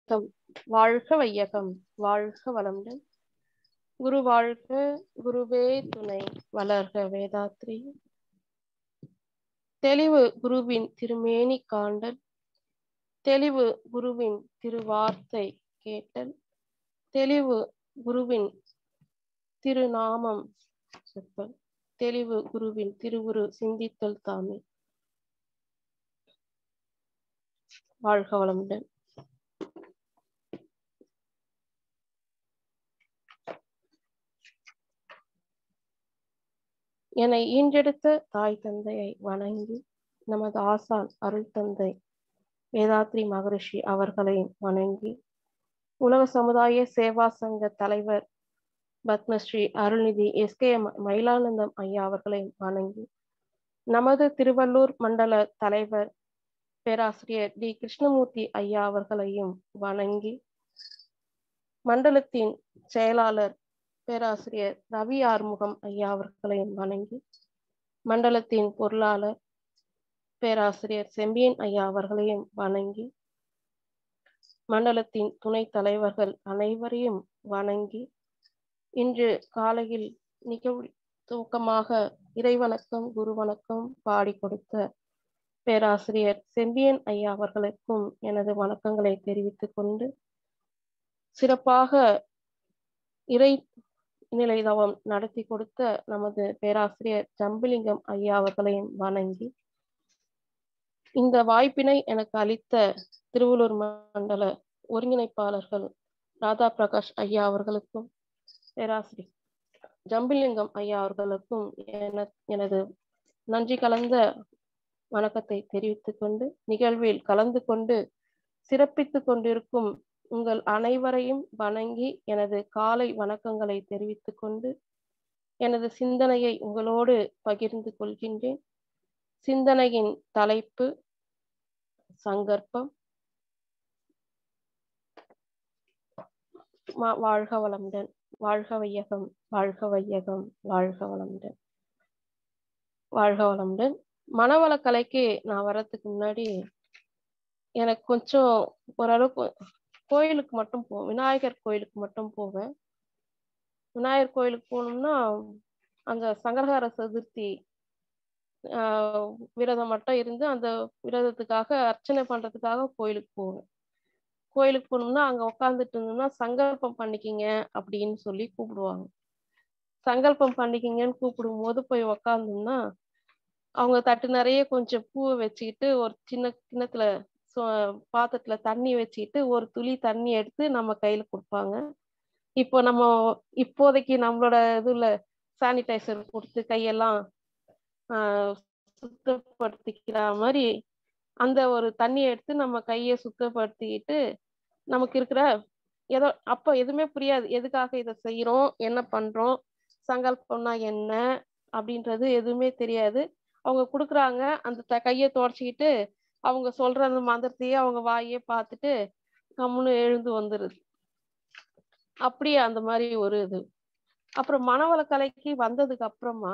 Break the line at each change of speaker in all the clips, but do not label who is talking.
வணக்கம் வாழ்க வையகம் வாழ்க வளமுடன் குரு வாழ்க குருவே துணை வளர்க வேதாத்ரி தெளிவு குருவின் திருமேனி காண்டல் தெளிவு குருவின் திருவார்த்தை கேட்டல் தெளிவு குருவின் திருநாமம் செப்பல் தெளிவு குருவின் திருவுரு சிந்தித்தல் தாமே வாழ்க வளமுடன் என்னை ஈன்றெடுத்த தாய் தந்தையை வணங்கி நமது ஆசான் அருள் தந்தை வேதாத்ரி மகரிஷி அவர்களையும் வணங்கி உலக சமுதாய சேவா சங்க தலைவர் பத்மஸ்ரீ அருள்நிதி எஸ் கே மயிலானந்தம் ஐயா அவர்களையும் வணங்கி நமது திருவள்ளூர் மண்டல தலைவர் பேராசிரியர் டி கிருஷ்ணமூர்த்தி ஐயா அவர்களையும் வணங்கி மண்டலத்தின் செயலாளர் பேராசிரியர் ரவி ஆறுமுகம் ஐயா அவர்களையும் வணங்கி மண்டலத்தின் பொருளாளர் பேராசிரியர் செம்பியன் ஐயா அவர்களையும் வணங்கி மண்டலத்தின் துணைத் தலைவர்கள் அனைவரையும் வணங்கி இன்று காலையில் நிகழ்வு துவக்கமாக இறைவணக்கம் குரு வணக்கம் பாடி கொடுத்த பேராசிரியர் செம்பியன் ஐயா அவர்களுக்கும் எனது வணக்கங்களை தெரிவித்துக் கொண்டு சிறப்பாக இறை நிலை தவம் நடத்தி கொடுத்த நமது பேராசிரியர் ஜம்புலிங்கம் ஐயா அவர்களையும் வணங்கி இந்த வாய்ப்பினை எனக்கு அளித்த திருவள்ளூர் மண்டல ஒருங்கிணைப்பாளர்கள் ராதா பிரகாஷ் ஐயா அவர்களுக்கும் பேராசிரியர் ஜம்புலிங்கம் ஐயா அவர்களுக்கும் எனது நன்றி கலந்த வணக்கத்தை தெரிவித்துக் கொண்டு நிகழ்வில் கலந்து கொண்டு சிறப்பித்துக் கொண்டிருக்கும் உங்கள் அனைவரையும் வணங்கி எனது காலை வணக்கங்களை தெரிவித்துக் கொண்டு எனது சிந்தனையை உங்களோடு பகிர்ந்து கொள்கின்றேன் சிந்தனையின் தலைப்பு சங்கற்பம் வாழ்க வளமுடன் வாழ்க வையகம் வாழ்க வையகம் வாழ்க வளமுடன் வாழ்க வளமுடன் மனவளக்கலைக்கு நான் வர்றதுக்கு முன்னாடி எனக்கு கொஞ்சம் ஓரளவுக்கு கோயிலுக்கு மட்டும் போவேன் விநாயகர் கோயிலுக்கு மட்டும் போவேன் விநாயகர் கோயிலுக்கு போகணும்னா அந்த சங்கரகார சதுர்த்தி விரதம் மட்டும் இருந்து அந்த விரதத்துக்காக அர்ச்சனை பண்றதுக்காக கோயிலுக்கு போவேன் கோயிலுக்கு போனோம்னா அங்க உட்காந்துட்டு இருந்தோம்னா சங்கல்பம் பண்ணிக்கிங்க அப்படின்னு சொல்லி கூப்பிடுவாங்க சங்கல்பம் பண்ணிக்கிங்கன்னு கூப்பிடும் போது போய் உக்காந்தோம்னா அவங்க தட்டு நிறைய கொஞ்சம் பூவை வச்சுக்கிட்டு ஒரு சின்ன கிண்ணத்துல பாத்திரத்துல தண்ணி வச்சுக்கிட்டு ஒரு துளி தண்ணி எடுத்து நம்ம கையில கொடுப்பாங்க இப்போ நம்ம இப்போதைக்கு நம்மளோட இதுல சானிடைசர் கொடுத்து கையெல்லாம் ஆஹ் சுத்தப்படுத்திக்கிற மாதிரி அந்த ஒரு தண்ணியை எடுத்து நம்ம கையை சுத்தப்படுத்திக்கிட்டு நமக்கு இருக்கிற ஏதோ அப்போ எதுவுமே புரியாது எதுக்காக இதை செய்யறோம் என்ன பண்றோம் சங்கல்பம்னா என்ன அப்படின்றது எதுவுமே தெரியாது அவங்க கொடுக்குறாங்க அந்த கையை துடைச்சிக்கிட்டு அவங்க சொல்ற அந்த மந்திரத்தையே அவங்க வாயே பார்த்துட்டு கம்முன்னு எழுந்து வந்துருது அப்படியே அந்த மாதிரி ஒரு இது அப்புறம் மனவளக்கலைக்கு வந்ததுக்கு அப்புறமா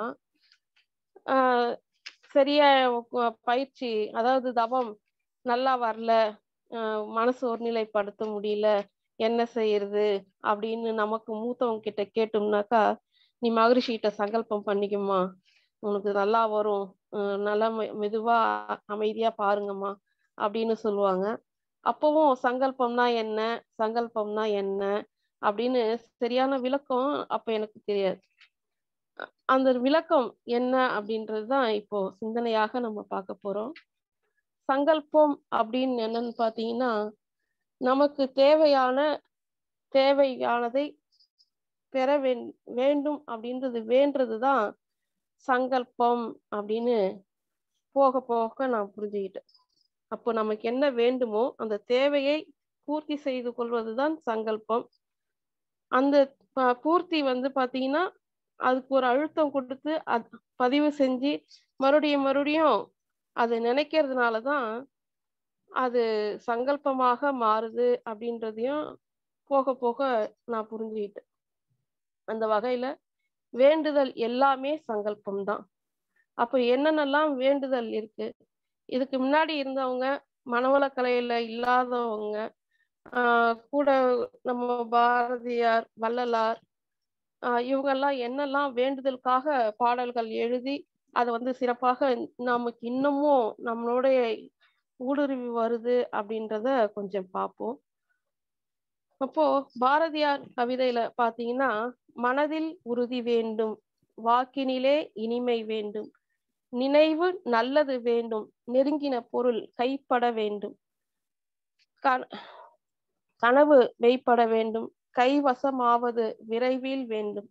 ஆஹ் சரியா பயிற்சி அதாவது தவம் நல்லா வரல மனசு ஒருநிலைப்படுத்த முடியல என்ன செய்யறது அப்படின்னு நமக்கு மூத்தவங்க கிட்ட கேட்டோம்னாக்கா நீ மகரிஷி கிட்ட சங்கல்பம் பண்ணிக்குமா உனக்கு நல்லா வரும் நல்லா மெதுவா அமைதியா பாருங்கம்மா அப்படின்னு சொல்லுவாங்க அப்பவும் சங்கல்பம்னா என்ன சங்கல்பம்னா என்ன அப்படின்னு சரியான விளக்கம் அப்ப எனக்கு தெரியாது அந்த விளக்கம் என்ன அப்படின்றது தான் இப்போ சிந்தனையாக நம்ம பார்க்க போறோம் சங்கல்பம் அப்படின்னு என்னன்னு பாத்தீங்கன்னா நமக்கு தேவையான தேவையானதை பெற வேண்டும் அப்படின்றது வேண்டது தான் சங்கல்பம் அப்படின்னு போக போக நான் புரிஞ்சுக்கிட்டேன் அப்போ நமக்கு என்ன வேண்டுமோ அந்த தேவையை பூர்த்தி செய்து கொள்வதுதான் சங்கல்பம் அந்த பூர்த்தி வந்து பாத்தீங்கன்னா அதுக்கு ஒரு அழுத்தம் கொடுத்து அது பதிவு செஞ்சு மறுபடியும் மறுபடியும் அது நினைக்கிறதுனால தான் அது சங்கல்பமாக மாறுது அப்படின்றதையும் போக போக நான் புரிஞ்சுக்கிட்டேன் அந்த வகையில வேண்டுதல் எல்லாமே சங்கல்பம் தான் அப்போ என்னென்னலாம் வேண்டுதல் இருக்கு இதுக்கு முன்னாடி இருந்தவங்க மனவளக்கலையில இல்லாதவங்க ஆஹ் கூட நம்ம பாரதியார் வள்ளலார் ஆஹ் இவங்கெல்லாம் என்னெல்லாம் வேண்டுதலுக்காக பாடல்கள் எழுதி அதை வந்து சிறப்பாக நமக்கு இன்னமும் நம்மளுடைய ஊடுருவி வருது அப்படின்றத கொஞ்சம் பார்ப்போம் அப்போ பாரதியார் கவிதையில பாத்தீங்கன்னா மனதில் உறுதி வேண்டும் வாக்கினிலே இனிமை வேண்டும் நினைவு நல்லது வேண்டும் நெருங்கின பொருள் கைப்பட வேண்டும் கன- கனவு மெய்ப்பட வேண்டும் கைவசமாவது விரைவில் வேண்டும்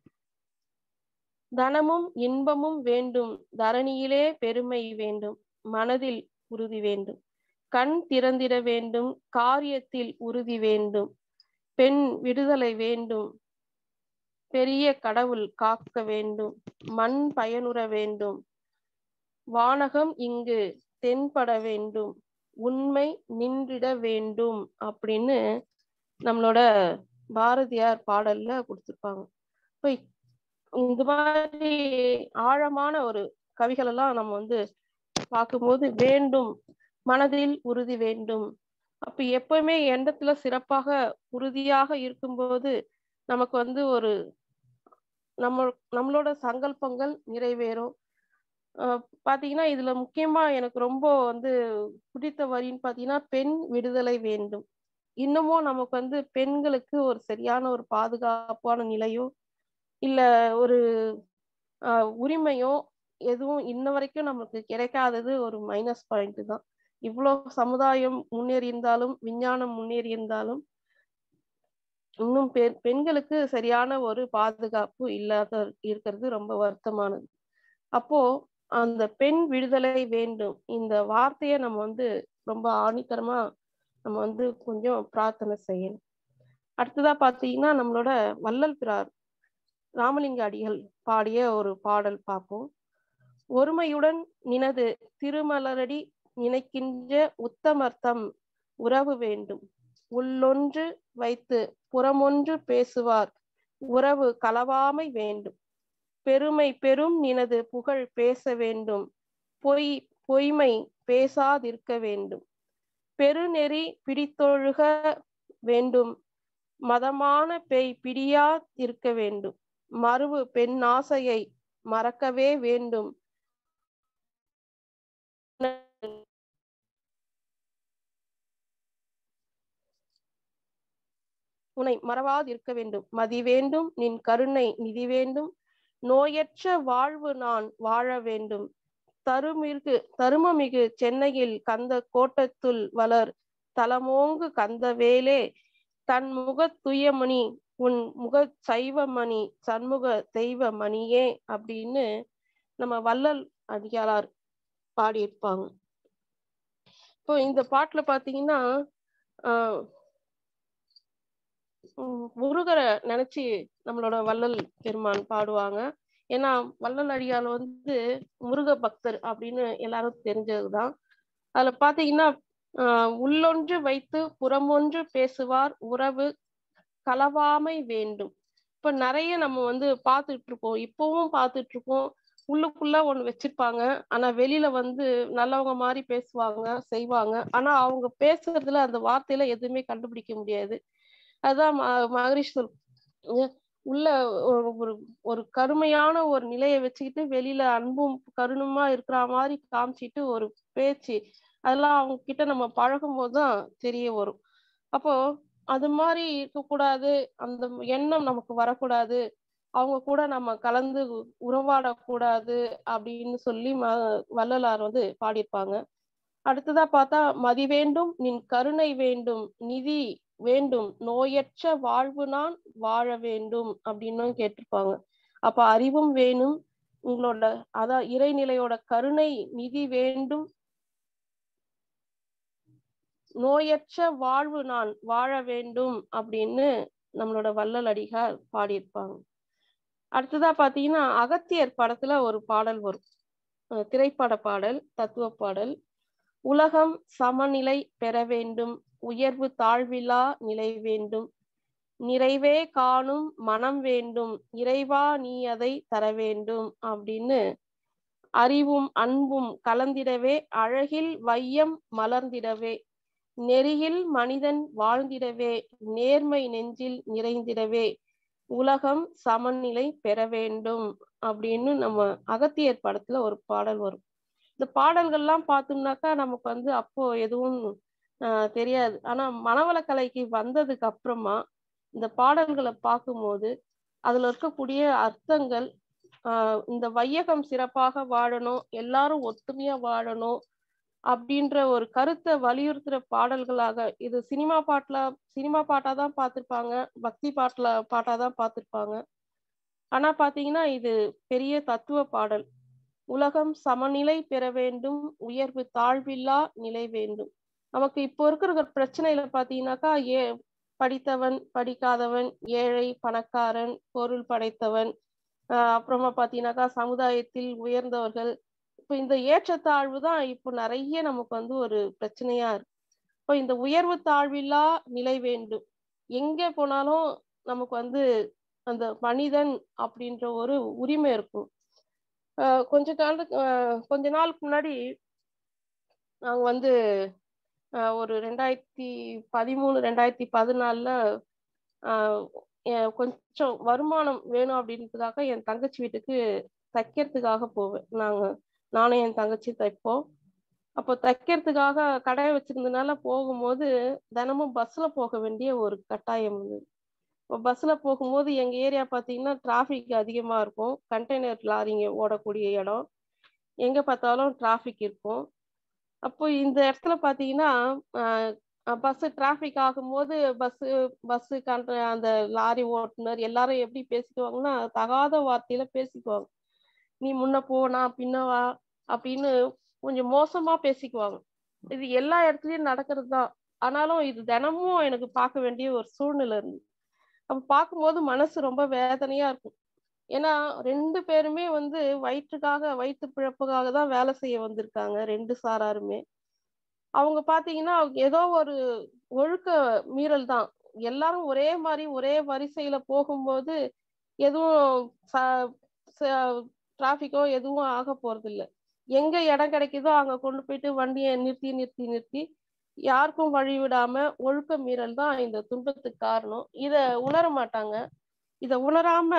தனமும் இன்பமும் வேண்டும் தரணியிலே பெருமை வேண்டும் மனதில் உறுதி வேண்டும் கண் திறந்திட வேண்டும் காரியத்தில் உறுதி வேண்டும் பெண் விடுதலை வேண்டும் பெரிய கடவுள் காக்க வேண்டும் மண் பயனுற வேண்டும் வானகம் இங்கு தென்பட வேண்டும் உண்மை நின்றிட வேண்டும் அப்படின்னு நம்மளோட பாரதியார் பாடல்ல கொடுத்திருப்பாங்க இப்போ இந்த மாதிரி ஆழமான ஒரு கவிகள் எல்லாம் நம்ம வந்து பார்க்கும்போது வேண்டும் மனதில் உறுதி வேண்டும் அப்ப எப்பவுமே எண்ணத்துல சிறப்பாக உறுதியாக இருக்கும்போது நமக்கு வந்து ஒரு நம்ம நம்மளோட சங்கல்பங்கள் நிறைவேறும் அஹ் பாத்தீங்கன்னா இதுல முக்கியமா எனக்கு ரொம்ப வந்து பிடித்த வரின்னு பாத்தீங்கன்னா பெண் விடுதலை வேண்டும் இன்னமும் நமக்கு வந்து பெண்களுக்கு ஒரு சரியான ஒரு பாதுகாப்பான நிலையோ இல்ல ஒரு ஆஹ் உரிமையோ எதுவும் இன்ன வரைக்கும் நமக்கு கிடைக்காதது ஒரு மைனஸ் பாயிண்ட் தான் இவ்வளோ சமுதாயம் முன்னேறி இருந்தாலும் விஞ்ஞானம் முன்னேறி இருந்தாலும் இன்னும் பெண் பெண்களுக்கு சரியான ஒரு பாதுகாப்பு இல்லாத இருக்கிறது ரொம்ப வருத்தமானது அப்போ அந்த பெண் விடுதலை வேண்டும் இந்த வார்த்தையை நம்ம வந்து ரொம்ப ஆணித்தரமா நம்ம வந்து கொஞ்சம் பிரார்த்தனை செய்யணும் அடுத்ததா பாத்தீங்கன்னா நம்மளோட வள்ளல் பிரார் ராமலிங்க அடிகள் பாடிய ஒரு பாடல் பார்ப்போம் ஒருமையுடன் நினது திருமலரடி நினைக்கின்ற உத்தமர்த்தம் உறவு வேண்டும் உள்ளொன்று வைத்து புறமொன்று பேசுவார் உறவு களவாமை வேண்டும் பெருமை பெரும் நினது புகழ் பேச வேண்டும் பொய் பொய்மை பேசாதிருக்க வேண்டும் பெருநெறி பிடித்தொழுக வேண்டும் மதமான பேய் பிடியா இருக்க வேண்டும் மறுவு பெண் ஆசையை மறக்கவே வேண்டும் உன்னை மறவாதிருக்க வேண்டும் மதி வேண்டும் நின் கருணை நிதி வேண்டும் நோயற்ற வாழ்வு நான் வாழ வேண்டும் தருமிகு தருமமிகு சென்னையில் கந்த கோட்டத்துள் வளர் தலமோங்கு கந்தவேலே தன் முக துயமணி உன் முக சைவமணி சண்முக தெய்வ மணியே அப்படின்னு நம்ம வள்ளல் அடியாளார் பாடியிருப்பாங்க இப்போ இந்த பாட்டுல பாத்தீங்கன்னா ஆஹ் உம் முருகரை நினைச்சு நம்மளோட வள்ளல் பெருமான் பாடுவாங்க ஏன்னா வள்ளல் அடியார் வந்து முருக பக்தர் அப்படின்னு எல்லாரும் தெரிஞ்சதுதான் அதுல பாத்தீங்கன்னா ஆஹ் உள்ளொன்று வைத்து புறமொன்று பேசுவார் உறவு களவாமை வேண்டும் இப்ப நிறைய நம்ம வந்து பார்த்துட்டு இருக்கோம் இப்பவும் பார்த்துட்டு இருக்கோம் உள்ளுக்குள்ள ஒண்ணு வச்சிருப்பாங்க ஆனா வெளியில வந்து நல்லவங்க மாதிரி பேசுவாங்க செய்வாங்க ஆனா அவங்க பேசுறதுல அந்த வார்த்தையில எதுவுமே கண்டுபிடிக்க முடியாது அதான் ம- மகரிஷி சொல் உ- உள்ள ஒரு ஒரு ஒரு கருமையான ஒரு நிலையை வச்சுக்கிட்டு வெளியில அன்பும் கருணுமா இருக்கிற மாதிரி காமிச்சிட்டு ஒரு பேச்சு அதெல்லாம் அவங்க கிட்ட நம்ம பழகும் போதுதான் தெரிய வரும் அப்போ அது மாதிரி இருக்கக்கூடாது அந்த எண்ணம் நமக்கு வரக்கூடாது அவங்க கூட நம்ம கலந்து உறவாடக்கூடாது அப்படின்னு சொல்லி ம வள்ளலார் வந்து பாடியிருப்பாங்க அடுத்ததா பார்த்தா மதி வேண்டும் நின் கருணை வேண்டும் நிதி வேண்டும் நோயற்ற வாழ்வு நான் வாழ வேண்டும் அப்படின்னும் கேட்டிருப்பாங்க அப்ப அறிவும் வேணும் உங்களோட அதான் இறைநிலையோட கருணை நிதி வேண்டும் நோயற்ற வாழ்வு நான் வாழ வேண்டும் அப்படின்னு நம்மளோட வள்ளல் அடிகார் பாடியிருப்பாங்க அடுத்ததா பாத்தீங்கன்னா அகத்தியர் படத்துல ஒரு பாடல் வரும் அஹ் திரைப்பட பாடல் தத்துவ பாடல் உலகம் சமநிலை பெற வேண்டும் உயர்வு தாழ்விலா நிலை வேண்டும் நிறைவே காணும் மனம் வேண்டும் இறைவா நீ அதை தர வேண்டும் அப்படின்னு அறிவும் அன்பும் கலந்திடவே அழகில் வையம் மலர்ந்திடவே நெறியில் மனிதன் வாழ்ந்திடவே நேர்மை நெஞ்சில் நிறைந்திடவே உலகம் சமநிலை பெற வேண்டும் அப்படின்னு நம்ம அகத்தியர் படத்துல ஒரு பாடல் வரும் இந்த பாடல்கள்லாம் பார்த்தோம்னாக்கா நமக்கு வந்து அப்போ எதுவும் ஆஹ் தெரியாது ஆனா மனவளக்கலைக்கு வந்ததுக்கு அப்புறமா இந்த பாடல்களை பார்க்கும்போது அதுல இருக்கக்கூடிய அர்த்தங்கள் ஆஹ் இந்த வையகம் சிறப்பாக வாழணும் எல்லாரும் ஒத்துமையா வாழணும் அப்படின்ற ஒரு கருத்தை வலியுறுத்துற பாடல்களாக இது சினிமா பாட்டுல சினிமா பாட்டா தான் பார்த்திருப்பாங்க பக்தி பாட்டுல பாட்டா தான் பார்த்திருப்பாங்க ஆனா பாத்தீங்கன்னா இது பெரிய தத்துவ பாடல் உலகம் சமநிலை பெற வேண்டும் உயர்வு தாழ்வில்லா நிலை வேண்டும் நமக்கு இப்போ இருக்கிற பிரச்சனையில பாத்தீங்கன்னாக்கா ஏ படித்தவன் படிக்காதவன் ஏழை பணக்காரன் பொருள் படைத்தவன் ஆஹ் அப்புறமா பாத்தீங்கன்னாக்கா சமுதாயத்தில் உயர்ந்தவர்கள் இப்போ இந்த ஏற்றத்தாழ்வு தான் இப்போ நிறைய நமக்கு வந்து ஒரு பிரச்சனையா இருக்கு இப்போ இந்த உயர்வு தாழ்வில்லா நிலை வேண்டும் எங்க போனாலும் நமக்கு வந்து அந்த மனிதன் அப்படின்ற ஒரு உரிமை இருக்கும் ஆஹ் கொஞ்ச காலத்துக்கு ஆஹ் கொஞ்ச நாளுக்கு முன்னாடி நாங்க வந்து ஆஹ் ஒரு ரெண்டாயிரத்தி பதிமூணு ரெண்டாயிரத்தி பதினாலுல ஆஹ் எ- கொஞ்சம் வருமானம் வேணும் அப்படின்றதுக்காக என் தங்கச்சி வீட்டுக்கு தைக்கிறதுக்காக போவேன் நாங்க நானும் என் தங்கச்சி தைப்போம் அப்போ தைக்கிறதுக்காக கடை வச்சிருந்தனால போகும்போது தினமும் பஸ்ல போக வேண்டிய ஒரு கட்டாயம் இருந்தது இப்போ பஸ்ல போகும்போது எங்க ஏரியா பார்த்தீங்கன்னா டிராஃபிக் அதிகமா இருக்கும் கண்டெய்னர் லாரிங்க ஓடக்கூடிய இடம் எங்க பார்த்தாலும் டிராஃபிக் இருக்கும் அப்போ இந்த இடத்துல பார்த்தீங்கன்னா பஸ் டிராஃபிக் ஆகும்போது பஸ் பஸ் அந்த லாரி ஓட்டுநர் எல்லாரும் எப்படி பேசிக்குவாங்கன்னா தகாத வார்த்தையில பேசிக்குவாங்க நீ முன்ன போ நான் பின்ன வா அப்படின்னு கொஞ்சம் மோசமா பேசிக்குவாங்க இது எல்லா இடத்துலயும் நடக்கிறது தான் ஆனாலும் இது தினமும் எனக்கு பார்க்க வேண்டிய ஒரு சூழ்நிலை இருந்து அப்ப பார்க்கும்போது மனசு ரொம்ப வேதனையா இருக்கும் ஏன்னா ரெண்டு பேருமே வந்து வயிற்றுக்காக வயிற்று பிழப்புக்காக தான் வேலை செய்ய வந்திருக்காங்க ரெண்டு சாராருமே அவங்க பாத்தீங்கன்னா ஏதோ ஒரு ஒழுக்க மீறல் தான் எல்லாரும் ஒரே மாதிரி ஒரே வரிசையில போகும்போது எதுவும் டிராபிக்கோ எதுவும் ஆக போறது இல்ல எங்க இடம் கிடைக்குதோ அங்க கொண்டு போயிட்டு வண்டியை நிறுத்தி நிறுத்தி நிறுத்தி யாருக்கும் வழி விடாம ஒழுக்க மீறல் தான் இந்த துன்பத்துக்கு காரணம் இத உணர மாட்டாங்க இத உணராம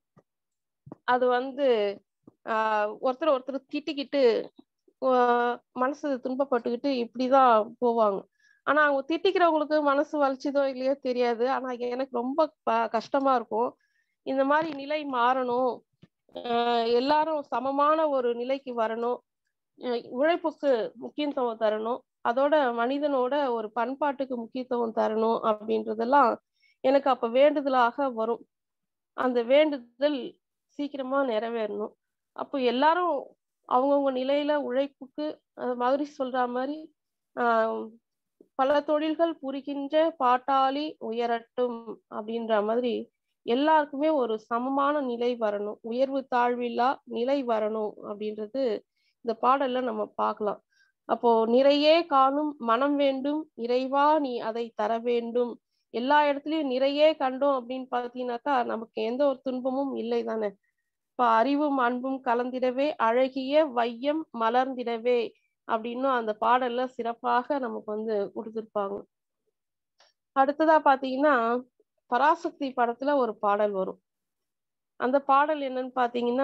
அது வந்து ஆஹ் ஒருத்தர் ஒருத்தர் திட்டிக்கிட்டு ஆஹ் மனசு துன்பப்பட்டுக்கிட்டு இப்படிதான் போவாங்க ஆனா அவங்க திட்டிக்கிறவங்களுக்கு மனசு வலிச்சுதோ இல்லையோ தெரியாது ஆனா எனக்கு ரொம்ப ப- கஷ்டமா இருக்கும் இந்த மாதிரி நிலை மாறணும் ஆஹ் எல்லாரும் சமமான ஒரு நிலைக்கு வரணும் அஹ் உழைப்புக்கு முக்கியத்துவம் தரணும் அதோட மனிதனோட ஒரு பண்பாட்டுக்கு முக்கியத்துவம் தரணும் அப்படின்றதெல்லாம் எனக்கு அப்ப வேண்டுதலாக வரும் அந்த வேண்டுதல் சீக்கிரமா நிறைவேறணும் அப்போ எல்லாரும் அவங்கவுங்க நிலையில உழைப்புக்கு அது மாதிரி சொல்ற மாதிரி ஆஹ் பல தொழில்கள் புரிகின்ற பாட்டாளி உயரட்டும் அப்படின்ற மாதிரி எல்லாருக்குமே ஒரு சமமான நிலை வரணும் உயர்வு தாழ்வில்லா நிலை வரணும் அப்படின்றது இந்த பாடல்ல நம்ம பார்க்கலாம் அப்போ நிறையே காணும் மனம் வேண்டும் இறைவா நீ அதை தர வேண்டும் எல்லா இடத்துலயும் நிறையே கண்டோம் அப்படின்னு பாத்தீங்கன்னாக்கா நமக்கு எந்த ஒரு துன்பமும் இல்லை தானே இப்ப அறிவும் அன்பும் கலந்திடவே அழகிய வையம் மலர்ந்திடவே அப்படின்னு அந்த பாடல்ல சிறப்பாக நமக்கு வந்து கொடுத்திருப்பாங்க அடுத்ததா பாத்தீங்கன்னா பராசக்தி படத்துல ஒரு பாடல் வரும் அந்த பாடல் என்னன்னு பாத்தீங்கன்னா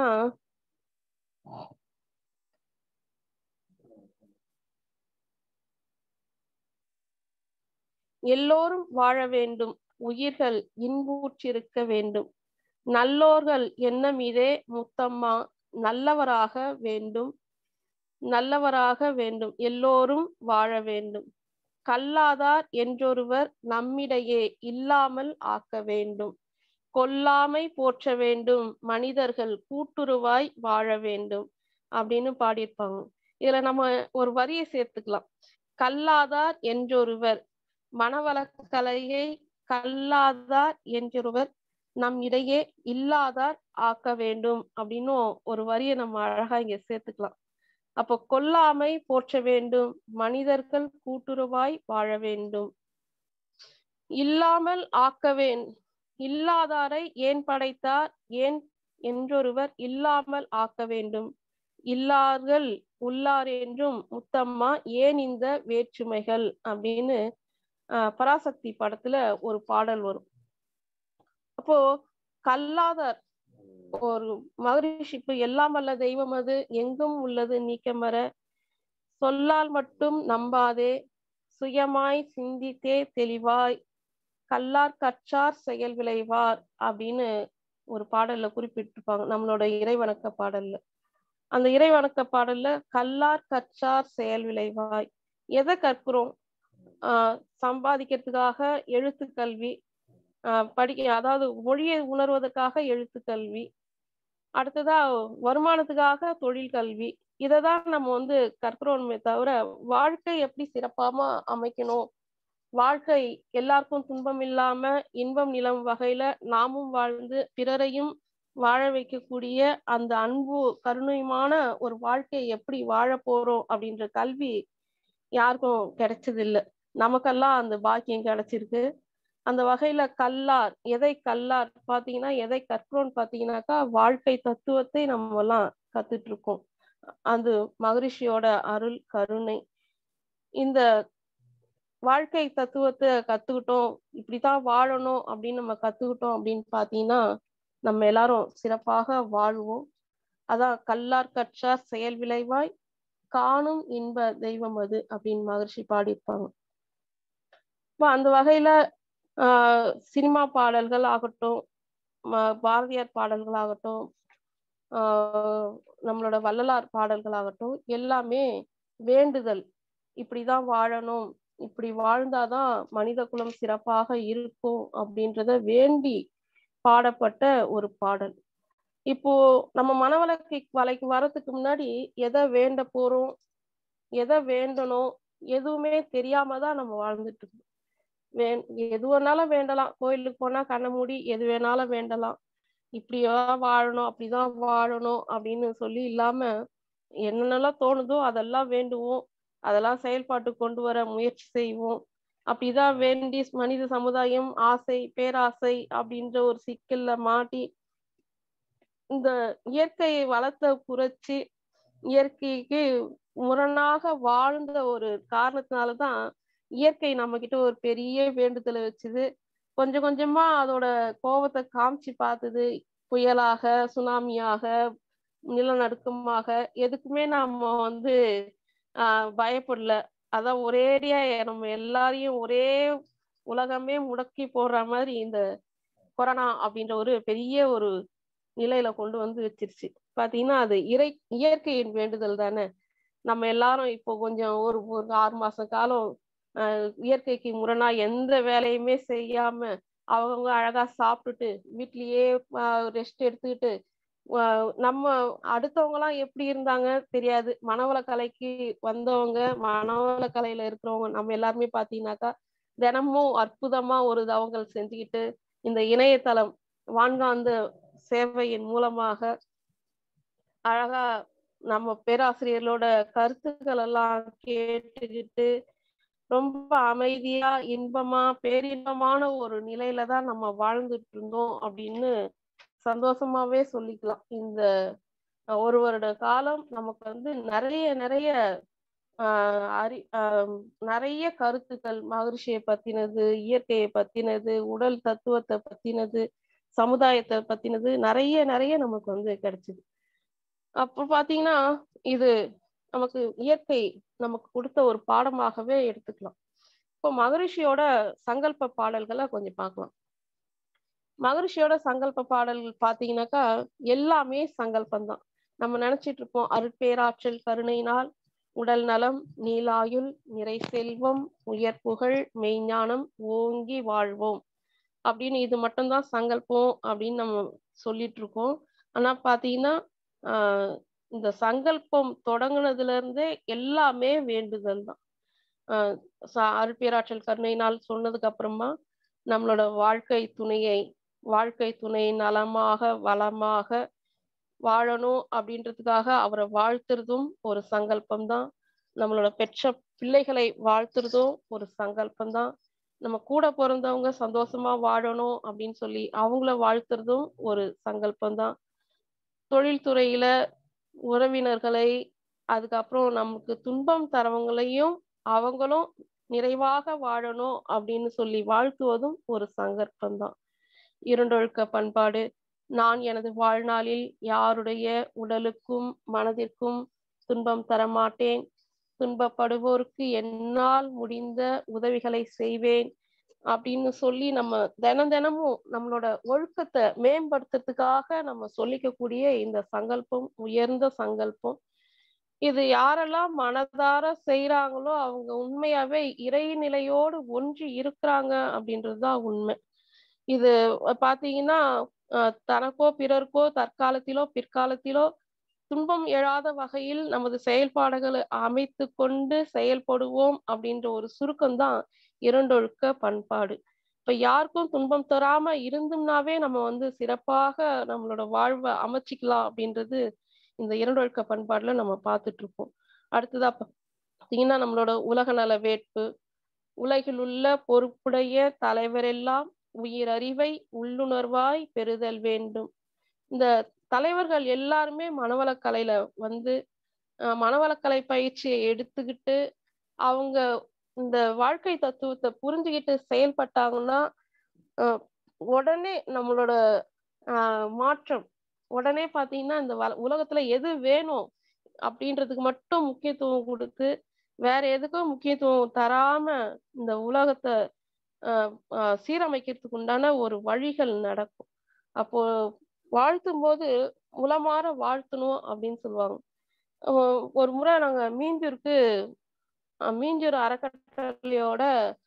எல்லோரும் வாழ வேண்டும் உயிர்கள் இன்புற்றிருக்க வேண்டும் நல்லோர்கள் எண்ணமிதே முத்தம்மா நல்லவராக வேண்டும் நல்லவராக வேண்டும் எல்லோரும் வாழ வேண்டும் கல்லாதார் என்றொருவர் நம்மிடையே இல்லாமல் ஆக்க வேண்டும் கொல்லாமை போற்ற வேண்டும் மனிதர்கள் கூட்டுருவாய் வாழ வேண்டும் அப்படின்னு பாடியிருப்பாங்க இதுல நம்ம ஒரு வரியை சேர்த்துக்கலாம் கல்லாதார் என்றொருவர் மனவளக்கலையை கல்லாதார் என்றொருவர் நம் இடையே இல்லாதார் ஆக்க வேண்டும் அப்படின்னும் ஒரு வரியை நம்ம அழகா இங்க சேர்த்துக்கலாம் அப்போ கொல்லாமை போற்ற வேண்டும் மனிதர்கள் கூட்டுறவாய் வாழ வேண்டும் இல்லாமல் ஆக்கவேன் இல்லாதாரை ஏன் படைத்தார் ஏன் என்றொருவர் இல்லாமல் ஆக்க வேண்டும் இல்லார்கள் உள்ளார் என்றும் முத்தம்மா ஏன் இந்த வேற்றுமைகள் அப்படின்னு ஆஹ் பராசக்தி படத்துல ஒரு பாடல் வரும் அப்போ கல்லாதார் ஒரு மகரிஷி இப்ப எல்லாம் வல்ல தெய்வம் அது எங்கும் உள்ளது நீக்கமர சொல்லால் மட்டும் நம்பாதே சுயமாய் சிந்தித்தே தெளிவாய் கல்லார் கற்றார் செயல் விளைவார் அப்படின்னு ஒரு பாடல்ல குறிப்பிட்டிருப்பாங்க நம்மளோட இறைவணக்க பாடல்ல அந்த இறைவணக்க பாடல்ல கல்லார் கற்றார் செயல் விளைவாய் எதை கற்கிறோம் ஆஹ் சம்பாதிக்கிறதுக்காக எழுத்து கல்வி ஆஹ் படிக்க அதாவது மொழியை உணர்வதற்காக எழுத்து கல்வி அடுத்ததா வருமானத்துக்காக தொழில் கல்வி இதை தான் நம்ம வந்து கற்கிறோமே தவிர வாழ்க்கை எப்படி சிறப்பாம அமைக்கணும் வாழ்க்கை எல்லாருக்கும் துன்பம் இல்லாம இன்பம் நிலம் வகையில நாமும் வாழ்ந்து பிறரையும் வாழ வைக்கக்கூடிய அந்த அன்பு கருணையுமான ஒரு வாழ்க்கையை எப்படி வாழ போறோம் அப்படின்ற கல்வி யாருக்கும் கிடைச்சது இல்லை நமக்கெல்லாம் அந்த பாக்கியம் கிடைச்சிருக்கு அந்த வகையில கல்லார் எதை கல்லார் பாத்தீங்கன்னா எதை கற்கிறோம்னு பாத்தீங்கன்னாக்கா வாழ்க்கை தத்துவத்தை நம்ம எல்லாம் கத்துட்டு இருக்கோம் அது மகரிஷியோட அருள் கருணை இந்த வாழ்க்கை தத்துவத்தை கத்துக்கிட்டோம் இப்படித்தான் வாழணும் அப்படின்னு நம்ம கத்துக்கிட்டோம் அப்படின்னு பாத்தீங்கன்னா நம்ம எல்லாரும் சிறப்பாக வாழ்வோம் அதான் கல்லார் கற்றார் செயல் விளைவாய் காணும் இன்ப தெய்வம் அது அப்படின்னு மகர்ஷி பாடியிருப்பாங்க இப்போ அந்த வகையில ஆஹ் சினிமா பாடல்கள் ஆகட்டும் பாரதியார் பாடல்கள் ஆகட்டும் ஆஹ் நம்மளோட வள்ளலார் பாடல்கள் ஆகட்டும் எல்லாமே வேண்டுதல் இப்படிதான் வாழணும் இப்படி வாழ்ந்தாதான் மனித குலம் சிறப்பாக இருக்கும் அப்படின்றத வேண்டி பாடப்பட்ட ஒரு பாடல் இப்போ நம்ம மனவளக்கை வலைக்கு வரதுக்கு முன்னாடி எதை வேண்ட போறோம் எதை வேண்டணும் எதுவுமே தெரியாம தான் நம்ம வாழ்ந்துட்டு இருக்கோம் வே எது வேணாலும் வேண்டலாம் கோயிலுக்கு போனா கண்ண மூடி எது வேணாலும் வேண்டலாம் இப்படிதான் வாழணும் அப்படிதான் வாழணும் அப்படின்னு சொல்லி இல்லாம என்னென்னலாம் தோணுதோ அதெல்லாம் வேண்டுவோம் அதெல்லாம் செயல்பாட்டு கொண்டு வர முயற்சி செய்வோம் அப்படிதான் வேண்டி மனித சமுதாயம் ஆசை பேராசை அப்படின்ற ஒரு சிக்கல்ல மாட்டி இந்த இயற்கையை வளர்த்த குறைச்சி இயற்கைக்கு முரணாக வாழ்ந்த ஒரு காரணத்தினாலதான் இயற்கை நம்ம கிட்ட ஒரு பெரிய வேண்டுதலை வச்சுது கொஞ்சம் கொஞ்சமா அதோட கோபத்தை காமிச்சு பார்த்தது புயலாக சுனாமியாக நிலநடுக்கமாக எதுக்குமே நம்ம வந்து ஆஹ் பயப்படல அதான் ஒரேடியா நம்ம எல்லாரையும் ஒரே உலகமே முடக்கி போடுற மாதிரி இந்த கொரோனா அப்படின்ற ஒரு பெரிய ஒரு நிலையில கொண்டு வந்து வச்சிருச்சு பாத்தீங்கன்னா அது இறை இயற்கையின் வேண்டுதல் தானே நம்ம எல்லாரும் இப்போ கொஞ்சம் ஒரு ஒரு ஆறு மாச காலம் இயற்கைக்கு முரணா எந்த வேலையுமே செய்யாம அவங்க அழகா சாப்பிட்டுட்டு வீட்லயே ரெஸ்ட் எடுத்துக்கிட்டு நம்ம அடுத்தவங்க எல்லாம் எப்படி இருந்தாங்க தெரியாது மனவள கலைக்கு வந்தவங்க மனவள கலையில இருக்கிறவங்க நம்ம எல்லாருமே பாத்தீங்கன்னாக்கா தினமும் அற்புதமா ஒரு தவங்கள் செஞ்சுக்கிட்டு இந்த இணையதளம் வான்காந்த சேவையின் மூலமாக அழகா நம்ம பேராசிரியர்களோட கருத்துக்கள் எல்லாம் கேட்டுக்கிட்டு ரொம்ப அமைதியா இன்பமா பேரின்பமான ஒரு நிலையில தான் நம்ம வாழ்ந்துட்டு இருந்தோம் அப்படின்னு சந்தோஷமாவே சொல்லிக்கலாம் இந்த ஒரு வருட காலம் நமக்கு வந்து நிறைய நிறைய ஆஹ் அறி ஆஹ் நிறைய கருத்துக்கள் மகரிஷியை பத்தினது இயற்கையை பத்தினது உடல் தத்துவத்தை பத்தினது சமுதாயத்தை பத்தினது நிறைய நிறைய நமக்கு வந்து கிடைச்சது அப்போ பாத்தீங்கன்னா இது நமக்கு இயற்கை நமக்கு கொடுத்த ஒரு பாடமாகவே எடுத்துக்கலாம் இப்போ மகரிஷியோட சங்கல்ப பாடல்களை கொஞ்சம் பார்க்கலாம் மகரிஷியோட சங்கல்ப பாடல்கள் பாத்தீங்கன்னாக்கா எல்லாமே சங்கல்பம் தான் நம்ம நினைச்சிட்டு இருப்போம் அருட்பேராற்றல் கருணையினால் உடல் நலம் நீலாயுள் நிறை செல்வம் உயர் புகழ் மெய்ஞானம் ஓங்கி வாழ்வோம் அப்படின்னு இது மட்டும்தான் சங்கல்பம் அப்படின்னு நம்ம சொல்லிட்டு இருக்கோம் ஆனா பாத்தீங்கன்னா ஆஹ் இந்த சங்கல்பம் தொடங்குனதுல இருந்தே எல்லாமே வேண்டுதல் தான் ஆஹ் அருட்பேராற்றல் கருணையினால் சொன்னதுக்கு அப்புறமா நம்மளோட வாழ்க்கை துணையை வாழ்க்கை துணை நலமாக வளமாக வாழணும் அப்படின்றதுக்காக அவரை வாழ்த்துறதும் ஒரு சங்கல்பம் தான் நம்மளோட பெற்ற பிள்ளைகளை வாழ்த்துறதும் ஒரு சங்கல்பம் தான் நம்ம கூட பிறந்தவங்க சந்தோஷமா வாழணும் அப்படின்னு சொல்லி அவங்கள வாழ்த்துறதும் ஒரு சங்கல்பம் தான் தொழில்துறையில உறவினர்களை அதுக்கப்புறம் நமக்கு துன்பம் தரவங்களையும் அவங்களும் நிறைவாக வாழணும் அப்படின்னு சொல்லி வாழ்த்துவதும் ஒரு சங்கற்பம் தான் இரண்டொழுக்க பண்பாடு நான் எனது வாழ்நாளில் யாருடைய உடலுக்கும் மனதிற்கும் துன்பம் தரமாட்டேன் துன்பப்படுவோருக்கு என்னால் முடிந்த உதவிகளை செய்வேன் அப்படின்னு சொல்லி நம்ம தினம் தினமும் நம்மளோட ஒழுக்கத்தை மேம்படுத்துறதுக்காக நம்ம சொல்லிக்கக்கூடிய இந்த சங்கல்பம் உயர்ந்த சங்கல்பம் இது யாரெல்லாம் மனதார செய்யறாங்களோ அவங்க உண்மையாவே இறைநிலையோடு ஒன்றி இருக்கிறாங்க அப்படின்றதுதான் உண்மை இது பாத்தீங்கன்னா தனக்கோ பிறர்க்கோ தற்காலத்திலோ பிற்காலத்திலோ துன்பம் எழாத வகையில் நமது செயல்பாடுகளை அமைத்து கொண்டு செயல்படுவோம் அப்படின்ற ஒரு சுருக்கம் தான் இரண்டொழுக்க பண்பாடு இப்ப யாருக்கும் துன்பம் தராம இருந்தோம்னாவே நம்ம வந்து சிறப்பாக நம்மளோட வாழ்வை அமைச்சிக்கலாம் அப்படின்றது இந்த இரண்டொழுக்க பண்பாடுல நம்ம பார்த்துட்டு இருப்போம் அடுத்ததா பார்த்தீங்கன்னா நம்மளோட உலக நல வேட்பு உலகில் உள்ள பொறுப்புடைய தலைவரெல்லாம் உயிர் அறிவை உள்ளுணர்வாய் பெறுதல் வேண்டும் இந்த தலைவர்கள் எல்லாருமே மனவளக்கலையில வந்து மனவளக்கலை பயிற்சியை எடுத்துக்கிட்டு அவங்க இந்த வாழ்க்கை தத்துவத்தை புரிஞ்சுக்கிட்டு செயல்பட்டாங்கன்னா உடனே நம்மளோட ஆஹ் மாற்றம் உடனே பாத்தீங்கன்னா இந்த உலகத்துல எது வேணும் அப்படின்றதுக்கு மட்டும் முக்கியத்துவம் கொடுத்து வேற எதுக்கும் முக்கியத்துவம் தராம இந்த உலகத்தை ஆஹ் சீரமைக்கிறதுக்கு உண்டான ஒரு வழிகள் நடக்கும் அப்போ வாழ்த்தும் போது உளமாற வாழ்த்தணும் அப்படின்னு சொல்லுவாங்க ஒரு முறை நாங்க மீஞ்சூருக்கு மீஞ்சூர் அறக்கட்டளையோட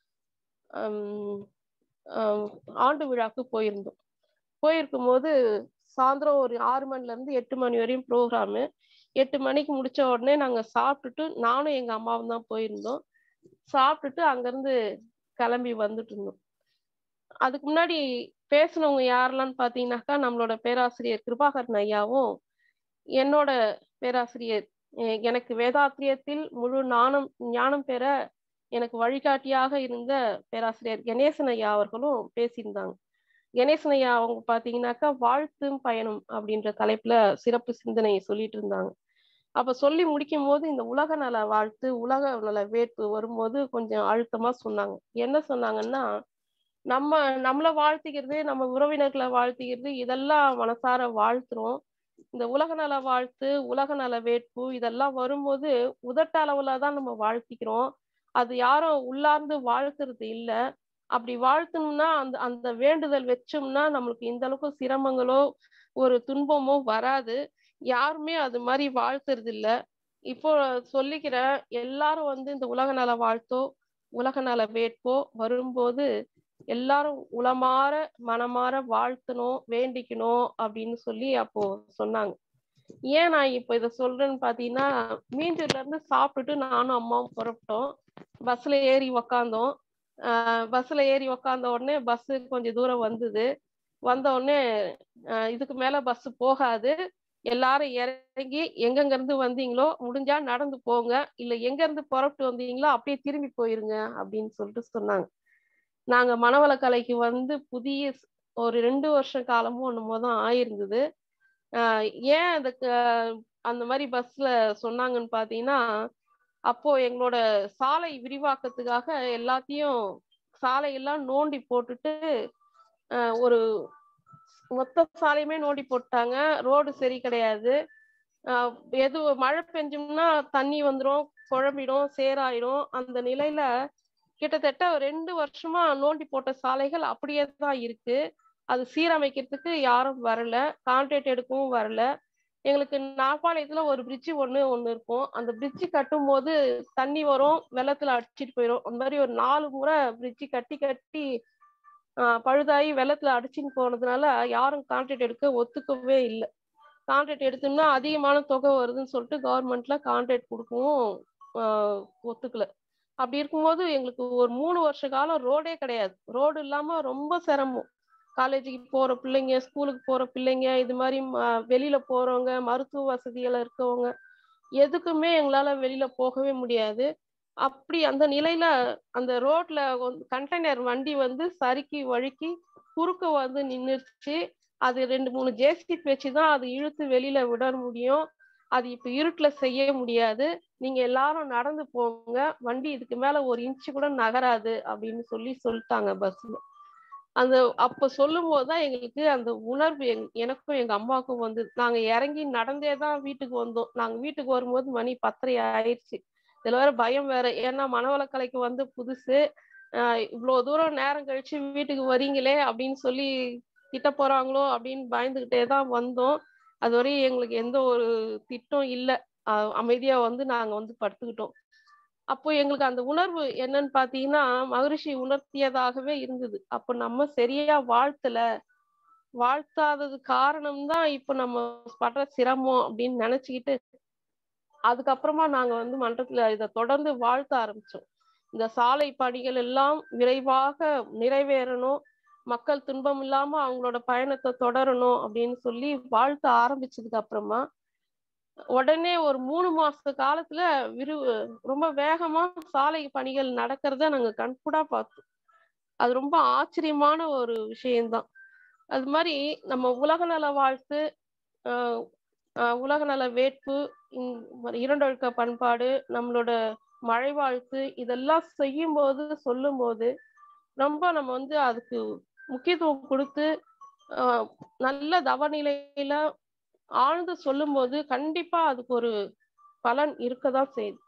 ஆண்டு விழாக்கு போயிருந்தோம் போயிருக்கும் போது சாயந்தரம் ஒரு ஆறு மணில இருந்து எட்டு மணி வரையும் ப்ரோக்ராமு எட்டு மணிக்கு முடிச்ச உடனே நாங்க சாப்பிட்டுட்டு நானும் எங்க அம்மாவும் தான் போயிருந்தோம் சாப்பிட்டுட்டு அங்கிருந்து கிளம்பி வந்துட்டு இருந்தோம் அதுக்கு முன்னாடி பேசினவங்க யாரெல்லாம் பாத்தீங்கன்னாக்கா நம்மளோட பேராசிரியர் கிருபாகரன் ஐயாவும் என்னோட பேராசிரியர் எனக்கு வேதாத்திரியத்தில் முழு ஞானம் ஞானம் பெற எனக்கு வழிகாட்டியாக இருந்த பேராசிரியர் கணேசன் ஐயா அவர்களும் பேசியிருந்தாங்க கணேசன் ஐயா அவங்க பாத்தீங்கன்னாக்கா வாழ்த்தும் பயணம் அப்படின்ற தலைப்புல சிறப்பு சிந்தனையை சொல்லிட்டு இருந்தாங்க அப்ப சொல்லி முடிக்கும் போது இந்த உலக நல வாழ்த்து உலக நல வேட்பு வரும்போது கொஞ்சம் அழுத்தமா சொன்னாங்க என்ன சொன்னாங்கன்னா நம்ம நம்மளை வாழ்த்திக்கிறது நம்ம உறவினர்களை வாழ்த்திக்கிறது இதெல்லாம் மனசார வாழ்த்துறோம் இந்த உலக நல வாழ்த்து உலக நல வேட்பு இதெல்லாம் வரும்போது உதட்ட அளவுல தான் நம்ம வாழ்த்திக்கிறோம் அது யாரும் உள்ளார்ந்து வாழ்த்துறது இல்ல அப்படி வாழ்த்தணும்னா அந்த அந்த வேண்டுதல் வச்சோம்னா நம்மளுக்கு இந்த அளவுக்கு சிரமங்களோ ஒரு துன்பமோ வராது யாருமே அது மாதிரி வாழ்த்துறது இல்ல இப்போ சொல்லிக்கிற எல்லாரும் வந்து இந்த உலக நல வாழ்த்தோ உலக நல வேட்போ வரும்போது எல்லாரும் உளமாற மனமாற வாழ்த்தணும் வேண்டிக்கணும் அப்படின்னு சொல்லி அப்போ சொன்னாங்க ஏன் நான் இப்ப இத சொல்றேன்னு பாத்தீங்கன்னா மீஞ்சூர்ல இருந்து சாப்பிட்டுட்டு நானும் அம்மாவும் புறப்பட்டோம் பஸ்ல ஏறி உக்காந்தோம் ஆஹ் பஸ்ல ஏறி உக்காந்த உடனே பஸ் கொஞ்சம் தூரம் வந்தது வந்த உடனே இதுக்கு மேல பஸ் போகாது எல்லாரும் இறங்கி எங்கெங்க இருந்து வந்தீங்களோ முடிஞ்சா நடந்து போங்க இல்ல எங்க இருந்து புறப்பட்டு வந்தீங்களோ அப்படியே திரும்பி போயிருங்க அப்படின்னு சொல்லிட்டு சொன்னாங்க நாங்க மனவளக்கலைக்கு வந்து புதிய ஒரு ரெண்டு வருஷ காலமும் ஒண்ணுமோ தான் ஆயிருந்தது ஆஹ் ஏன் அதுக்கு அந்த மாதிரி பஸ்ல சொன்னாங்கன்னு பாத்தீங்கன்னா அப்போ எங்களோட சாலை விரிவாக்கத்துக்காக எல்லாத்தையும் சாலையெல்லாம் நோண்டி போட்டுட்டு ஒரு மொத்த சாலையுமே நோண்டி போட்டாங்க ரோடு சரி கிடையாது எது மழை பெஞ்சோம்னா தண்ணி வந்துடும் குழம்பிடும் சேராயிடும் அந்த நிலையில கிட்டத்தட்ட ரெண்டு வருஷமா நோண்டி போட்ட சாலைகள் அப்படியே தான் இருக்கு அது சீரமைக்கிறதுக்கு யாரும் வரல கான்ட்ராக்ட் எடுக்கவும் வரல எங்களுக்கு நாப்பாளையத்துல ஒரு பிரிட்ஜு ஒண்ணு ஒண்ணு இருக்கும் அந்த பிரிட்ஜு கட்டும் போது தண்ணி வரும் வெள்ளத்துல அடிச்சிட்டு போயிடும் அந்த மாதிரி ஒரு நாலு முறை பிரிட்ஜு கட்டி கட்டி ஆஹ் பழுதாகி வெள்ளத்துல அடிச்சுன்னு போனதுனால யாரும் கான்ட்ராக்ட் எடுக்க ஒத்துக்கவே இல்லை கான்ட்ராக்ட் எடுத்தோம்னா அதிகமான தொகை வருதுன்னு சொல்லிட்டு கவர்மெண்ட்ல கான்ட்ராக்ட் கொடுக்கவும் ஒத்துக்கல அப்படி இருக்கும்போது எங்களுக்கு ஒரு மூணு வருஷ காலம் ரோடே கிடையாது ரோடு இல்லாம ரொம்ப சிரமம் காலேஜுக்கு போற பிள்ளைங்க ஸ்கூலுக்கு போற பிள்ளைங்க இது மாதிரி வெளியில போறவங்க மருத்துவ வசதிகள் இருக்கவங்க எதுக்குமே எங்களால வெளியில போகவே முடியாது அப்படி அந்த நிலையில அந்த ரோட்ல கண்டெய்னர் வண்டி வந்து சறுக்கி வழுக்கி குறுக்க வந்து நின்றுச்சு அது ரெண்டு மூணு ஜேசிபி வச்சுதான் அது இழுத்து வெளியில விட முடியும் அது இப்ப இருட்டுல செய்ய முடியாது நீங்க எல்லாரும் நடந்து போங்க வண்டி இதுக்கு மேல ஒரு இன்ச்சு கூட நகராது அப்படின்னு சொல்லி சொல்லிட்டாங்க பஸ்ல அந்த அப்ப சொல்லும் போதுதான் எங்களுக்கு அந்த உணர்வு எங் எனக்கும் எங்க அம்மாவுக்கும் வந்து நாங்க இறங்கி நடந்தே தான் வீட்டுக்கு வந்தோம் நாங்க வீட்டுக்கு வரும்போது மணி பத்தரை ஆயிடுச்சு இதுல வேற பயம் வேற ஏன்னா மனவளக்கலைக்கு வந்து புதுசு ஆஹ் இவ்வளவு தூரம் நேரம் கழிச்சு வீட்டுக்கு வரீங்களே அப்படின்னு சொல்லி திட்ட போறாங்களோ அப்படின்னு பயந்துகிட்டே தான் வந்தோம் அது வரையும் எங்களுக்கு எந்த ஒரு திட்டம் இல்லை அமைதியா வந்து நாங்க வந்து படுத்துக்கிட்டோம் அப்போ எங்களுக்கு அந்த உணர்வு என்னன்னு பாத்தீங்கன்னா மகரிஷி உணர்த்தியதாகவே இருந்தது அப்போ நம்ம சரியா வாழ்த்தல வாழ்த்தாதது காரணம் தான் இப்போ நம்ம படுற சிரமம் அப்படின்னு நினைச்சுக்கிட்டு அதுக்கப்புறமா நாங்க வந்து மன்றத்துல இதை தொடர்ந்து வாழ்த்த ஆரம்பிச்சோம் இந்த சாலை பணிகள் எல்லாம் விரைவாக நிறைவேறணும் மக்கள் துன்பம் இல்லாம அவங்களோட பயணத்தை தொடரணும் அப்படின்னு சொல்லி வாழ்த்த ஆரம்பிச்சதுக்கு அப்புறமா உடனே ஒரு மூணு மாச காலத்துல விரு ரொம்ப வேகமா சாலை பணிகள் நடக்கிறத நாங்க கண்கூடா பார்த்தோம் அது ரொம்ப ஆச்சரியமான ஒரு விஷயம்தான் அது மாதிரி நம்ம உலக நல வாழ்த்து ஆஹ் ஆஹ் உலக நல வேட்பு இரண்டொழுக்க பண்பாடு நம்மளோட மழை வாழ்த்து இதெல்லாம் செய்யும் போது சொல்லும் போது ரொம்ப நம்ம வந்து அதுக்கு முக்கியத்துவம் கொடுத்து ஆஹ் நல்ல தவநிலையில ஆழ்ந்து சொல்லும் போது கண்டிப்பா அதுக்கு ஒரு பலன் இருக்கதான் செய்யுது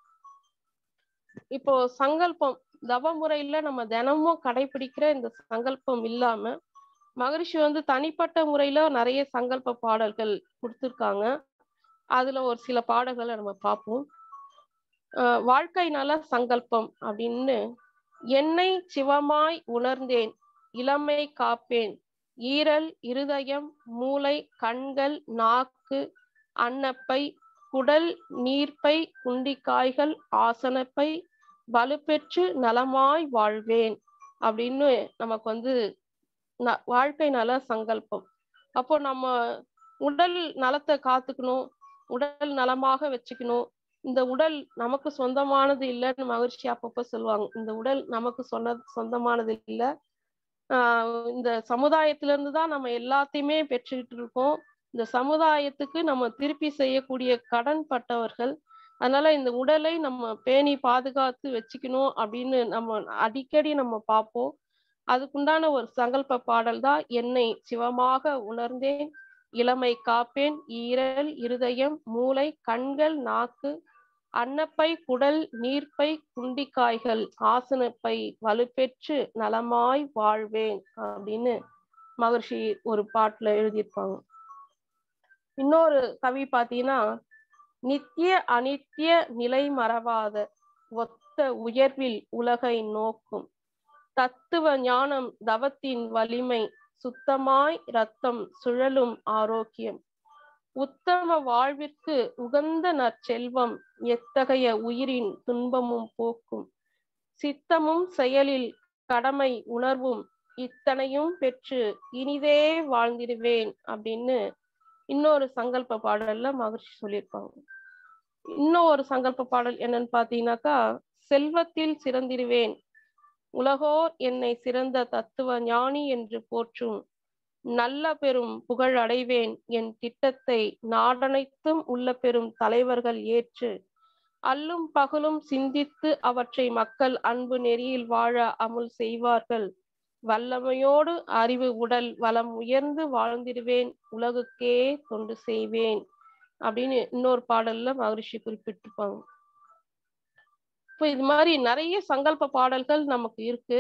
இப்போ சங்கல்பம் தவ முறையில நம்ம தினமும் கடைபிடிக்கிற இந்த சங்கல்பம் இல்லாம மகரிஷி வந்து தனிப்பட்ட முறையில நிறைய சங்கல்ப பாடல்கள் கொடுத்துருக்காங்க அதுல ஒரு சில பாடல்களை நம்ம பார்ப்போம் அஹ் வாழ்க்கை நல சங்கல்பம் அப்படின்னு என்னை சிவமாய் உணர்ந்தேன் இளமை காப்பேன் ஈரல் இருதயம் மூளை கண்கள் நாக்கு அன்னப்பை குடல் நீர்ப்பை குண்டிக்காய்கள் ஆசனப்பை வலுப்பெற்று நலமாய் வாழ்வேன் அப்படின்னு நமக்கு வந்து வாழ்க்கை நல சங்கல்பம் அப்போ நம்ம உடல் நலத்தை காத்துக்கணும் உடல் நலமாக வச்சுக்கணும் இந்த உடல் நமக்கு சொந்தமானது இல்லைன்னு மகிழ்ச்சி அப்பப்ப சொல்லுவாங்க இந்த உடல் நமக்கு சொன்ன சொந்தமானது இல்லை ஆஹ் இந்த சமுதாயத்துல இருந்து தான் நம்ம எல்லாத்தையுமே பெற்றுக்கிட்டு இருக்கோம் இந்த சமுதாயத்துக்கு நம்ம திருப்பி செய்யக்கூடிய கடன் பட்டவர்கள் அதனால இந்த உடலை நம்ம பேணி பாதுகாத்து வச்சுக்கணும் அப்படின்னு நம்ம அடிக்கடி நம்ம பார்ப்போம் அதுக்குண்டான ஒரு சங்கல்ப பாடல் தான் என்னை சிவமாக உணர்ந்தேன் இளமை காப்பேன் ஈரல் இருதயம் மூளை கண்கள் நாக்கு அன்னப்பை குடல் நீர்ப்பை குண்டிக்காய்கள் ஆசனப்பை வலுப்பெற்று நலமாய் வாழ்வேன் அப்படின்னு மகர்ஷி ஒரு பாட்டுல எழுதியிருப்பாங்க இன்னொரு கவி பாத்தீங்கன்னா நித்திய அனித்திய நிலை மறவாத ஒத்த உயர்வில் உலகை நோக்கும் தத்துவ ஞானம் தவத்தின் வலிமை சுத்தமாய் ரத்தம் சுழலும் ஆரோக்கியம் உத்தம வாழ்விற்கு உகந்த நற்செல்வம் எத்தகைய உயிரின் துன்பமும் போக்கும் சித்தமும் செயலில் கடமை உணர்வும் இத்தனையும் பெற்று இனிதே வாழ்ந்திடுவேன் அப்படின்னு இன்னொரு சங்கல்ப பாடல்ல மகிழ்ச்சி சொல்லியிருப்பாங்க இன்னும் ஒரு சங்கல்ப பாடல் என்னன்னு பாத்தீங்கன்னாக்கா செல்வத்தில் சிறந்திடுவேன் உலகோர் என்னை சிறந்த தத்துவ ஞானி என்று போற்றும் நல்ல பெரும் புகழ் அடைவேன் என் திட்டத்தை நாடனைத்தும் உள்ள பெரும் தலைவர்கள் ஏற்று அல்லும் பகலும் சிந்தித்து அவற்றை மக்கள் அன்பு நெறியில் வாழ அமுல் செய்வார்கள் வல்லமையோடு அறிவு உடல் வளம் உயர்ந்து வாழ்ந்திடுவேன் உலகுக்கே தொண்டு செய்வேன் அப்படின்னு இன்னொரு பாடல்ல மகரிஷி குறிப்பிட்டிருப்பாங்க இப்போ இது மாதிரி நிறைய சங்கல்ப பாடல்கள் நமக்கு இருக்கு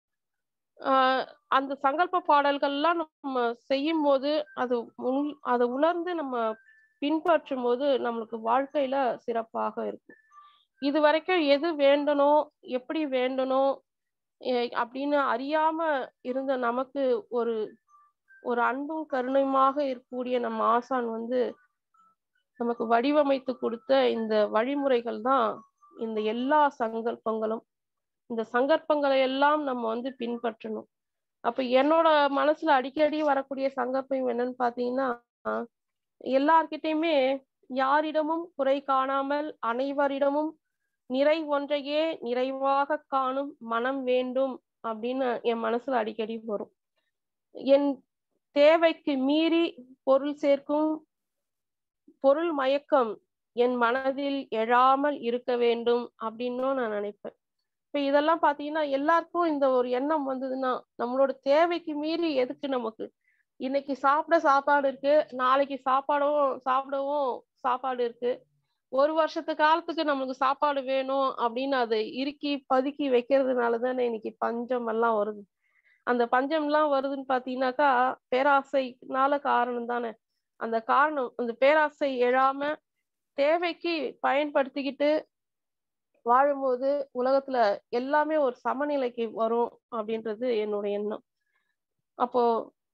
ஆஹ் அந்த சங்கல்ப பாடல்கள்லாம் நம்ம செய்யும் போது அது உண் அதை உணர்ந்து நம்ம பின்பற்றும் போது நம்மளுக்கு வாழ்க்கையில சிறப்பாக இருக்கும் இது வரைக்கும் எது வேண்டணும் எப்படி வேண்டணும் அப்படின்னு அறியாம இருந்த நமக்கு ஒரு ஒரு அன்பும் கருணையுமாக இருக்கக்கூடிய நம்ம ஆசான் வந்து நமக்கு வடிவமைத்து கொடுத்த இந்த வழிமுறைகள் தான் இந்த எல்லா சங்கல்பங்களும் இந்த சங்கல்பங்களை எல்லாம் நம்ம வந்து பின்பற்றணும் அப்ப என்னோட மனசுல அடிக்கடி வரக்கூடிய சங்கல்பம் என்னன்னு பாத்தீங்கன்னா எல்லார்கிட்டயுமே யாரிடமும் குறை காணாமல் அனைவரிடமும் நிறை ஒன்றையே நிறைவாக காணும் மனம் வேண்டும் அப்படின்னு என் மனசுல அடிக்கடி வரும் என் தேவைக்கு மீறி பொருள் சேர்க்கும் பொருள் மயக்கம் என் மனதில் எழாமல் இருக்க வேண்டும் அப்படின்னும் நான் நினைப்பேன் இப்ப இதெல்லாம் பாத்தீங்கன்னா எல்லாருக்கும் இந்த ஒரு எண்ணம் வந்ததுன்னா நம்மளோட தேவைக்கு மீறி எதுக்கு நமக்கு இன்னைக்கு சாப்பிட சாப்பாடு இருக்கு நாளைக்கு சாப்பாடும் சாப்பிடவும் சாப்பாடு இருக்கு ஒரு வருஷத்து காலத்துக்கு நமக்கு சாப்பாடு வேணும் அப்படின்னு அதை இறுக்கி பதுக்கி வைக்கிறதுனால தானே இன்னைக்கு பஞ்சம் எல்லாம் வருது அந்த பஞ்சம் எல்லாம் வருதுன்னு பாத்தீங்கன்னாக்கா பேராசைனால காரணம் தானே அந்த காரணம் அந்த பேராசை எழாம தேவைக்கு பயன்படுத்திக்கிட்டு வாழும்போது உலகத்துல எல்லாமே ஒரு சமநிலைக்கு வரும் அப்படின்றது என்னோட எண்ணம் அப்போ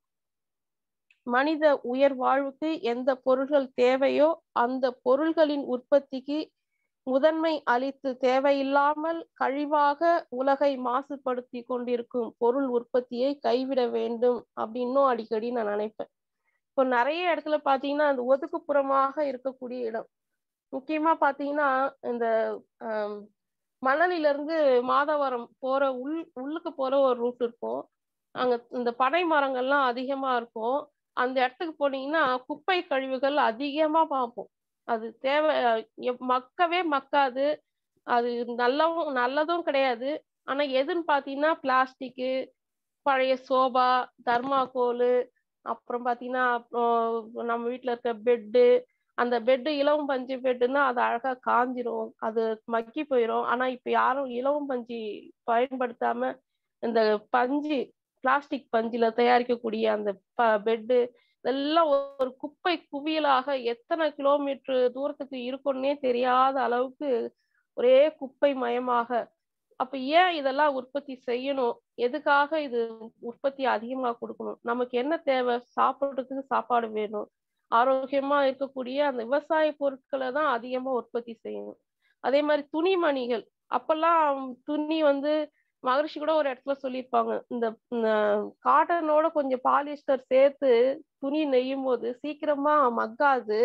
மனித உயர் வாழ்வுக்கு எந்த பொருள்கள் தேவையோ அந்த பொருள்களின் உற்பத்திக்கு முதன்மை அளித்து தேவையில்லாமல் கழிவாக உலகை மாசுபடுத்தி கொண்டிருக்கும் பொருள் உற்பத்தியை கைவிட வேண்டும் அப்படின்னும் அடிக்கடி நான் நினைப்பேன் இப்போ நிறைய இடத்துல பாத்தீங்கன்னா அந்த ஒதுக்குப்புறமாக இருக்கக்கூடிய இடம் முக்கியமா பாத்தீங்கன்னா இந்த ஆஹ் மணலில இருந்து மாதவரம் போற உள் உள்ளுக்கு போற ஒரு ரூட் இருக்கும் அங்க இந்த பனை மரங்கள்லாம் அதிகமா இருக்கும் அந்த இடத்துக்கு போனீங்கன்னா குப்பை கழிவுகள் அதிகமா பார்ப்போம் அது தேவை எப்- மக்கவே மக்காது அது நல்லவும் நல்லதும் கிடையாது ஆனா எதுன்னு பாத்தீங்கன்னா பிளாஸ்டிக்கு பழைய சோபா தர்மாக்கோலு அப்புறம் பாத்தீங்கன்னா அப்புறம் நம்ம வீட்ல இருக்க பெட்டு அந்த பெட்டு இலவம் பஞ்சு பெட்டுன்னா அது அழகா காஞ்சிரும் அது மக்கி போயிடும் ஆனா இப்ப யாரும் இலவம் பஞ்சு பயன்படுத்தாம இந்த பஞ்சு பிளாஸ்டிக் பஞ்சுல தயாரிக்கக்கூடிய அந்த பெட்டு இதெல்லாம் ஒரு குப்பை குவியலாக எத்தனை கிலோமீட்டர் தூரத்துக்கு இருக்குன்னே தெரியாத அளவுக்கு ஒரே குப்பை மயமாக அப்ப ஏன் இதெல்லாம் உற்பத்தி செய்யணும் எதுக்காக இது உற்பத்தி அதிகமா கொடுக்கணும் நமக்கு என்ன தேவை சாப்பிடுறதுக்கு சாப்பாடு வேணும் ஆரோக்கியமா இருக்கக்கூடிய அந்த விவசாய பொருட்களை தான் அதிகமா உற்பத்தி செய்யணும் அதே மாதிரி துணிமணிகள் அப்பெல்லாம் துணி வந்து மகரிஷி கூட ஒரு இடத்துல சொல்லியிருப்பாங்க இந்த காட்டனோட கொஞ்சம் பாலிஸ்டர் சேர்த்து துணி நெய்யும் போது சீக்கிரமா மக்காது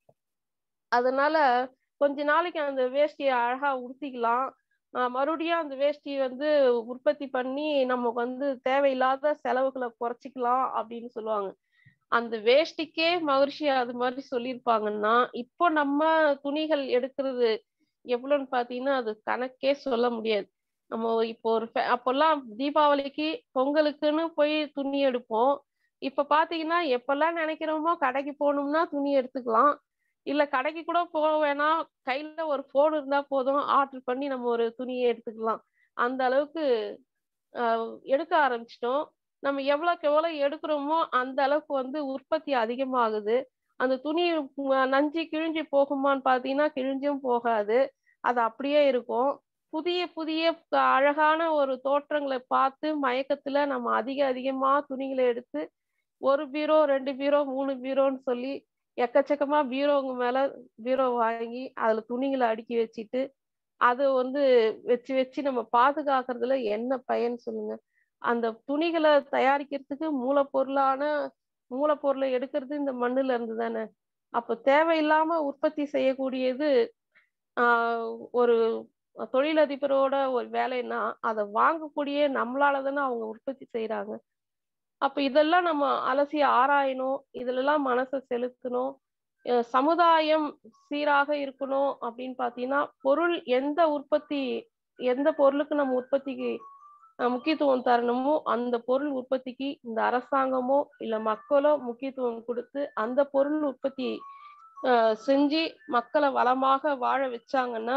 அதனால கொஞ்ச நாளைக்கு அந்த வேஷ்டியை அழகா உடுத்திக்கலாம் ஆஹ் மறுபடியும் அந்த வேஷ்டியை வந்து உற்பத்தி பண்ணி நமக்கு வந்து தேவையில்லாத செலவுகளை குறைச்சிக்கலாம் அப்படின்னு சொல்லுவாங்க அந்த வேஷ்டிக்கே மகர்ஷி அது மாதிரி சொல்லியிருப்பாங்கன்னா இப்போ நம்ம துணிகள் எடுக்கிறது எவ்வளவுன்னு பாத்தீங்கன்னா அது கணக்கே சொல்ல முடியாது நம்ம இப்போ ஒரு அப்பெல்லாம் தீபாவளிக்கு பொங்கலுக்குன்னு போய் துணி எடுப்போம் இப்ப பாத்தீங்கன்னா எப்பெல்லாம் நினைக்கிறோமோ கடைக்கு போகணும்னா துணி எடுத்துக்கலாம் இல்ல கடைக்கு கூட போக வேணாம் கையில ஒரு போன் இருந்தா போதும் ஆர்டர் பண்ணி நம்ம ஒரு துணியை எடுத்துக்கலாம் அந்த அளவுக்கு ஆஹ் எடுக்க ஆரம்பிச்சிட்டோம் நம்ம எவ்வளவுக்கு எவ்வளவு எடுக்கிறோமோ அந்த அளவுக்கு வந்து உற்பத்தி அதிகமாகுது அந்த துணி நஞ்சு கிழிஞ்சு போகுமான்னு பாத்தீங்கன்னா கிழிஞ்சும் போகாது அது அப்படியே இருக்கும் புதிய புதிய அழகான ஒரு தோற்றங்களை பார்த்து மயக்கத்துல நம்ம அதிக அதிகமா துணிகளை எடுத்து ஒரு பீரோ ரெண்டு பீரோ மூணு பீரோன்னு சொல்லி எக்கச்சக்கமா பீரோங்க மேல பீரோ வாங்கி அதுல துணிகளை அடுக்கி வச்சுட்டு அதை வந்து வச்சு வச்சு நம்ம பாதுகாக்கிறதுல என்ன பயன் சொல்லுங்க அந்த துணிகளை தயாரிக்கிறதுக்கு மூலப்பொருளான மூலப்பொருளை எடுக்கிறது இந்த மண்ணுல இருந்து தானே அப்ப தேவையில்லாம உற்பத்தி செய்யக்கூடியது ஆஹ் ஒரு தொழிலதிபரோட ஒரு வேலைன்னா அதை வாங்கக்கூடிய நம்மளால தானே அவங்க உற்பத்தி செய்யறாங்க அப்ப இதெல்லாம் நம்ம அலசி ஆராயணும் இதுலெல்லாம் மனசை செலுத்தணும் சமுதாயம் சீராக இருக்கணும் அப்படின்னு பாத்தீங்கன்னா பொருள் எந்த உற்பத்தி எந்த பொருளுக்கு நம்ம உற்பத்திக்கு முக்கியத்துவம் தரணுமோ அந்த பொருள் உற்பத்திக்கு இந்த அரசாங்கமோ இல்ல மக்களோ முக்கியத்துவம் கொடுத்து அந்த பொருள் உற்பத்தி செஞ்சு மக்களை வளமாக வாழ வச்சாங்கன்னா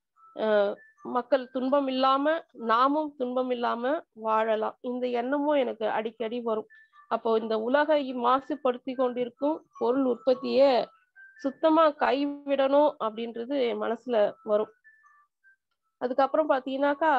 மக்கள் துன்பம் இல்லாம நாமும் துன்பம் இல்லாம வாழலாம் இந்த எண்ணமும் எனக்கு அடிக்கடி வரும் அப்போ இந்த உலகை மாசுபடுத்தி கொண்டிருக்கும் பொருள் உற்பத்திய சுத்தமா கைவிடணும் அப்படின்றது என் மனசுல வரும் அதுக்கப்புறம் பாத்தீங்கன்னாக்கா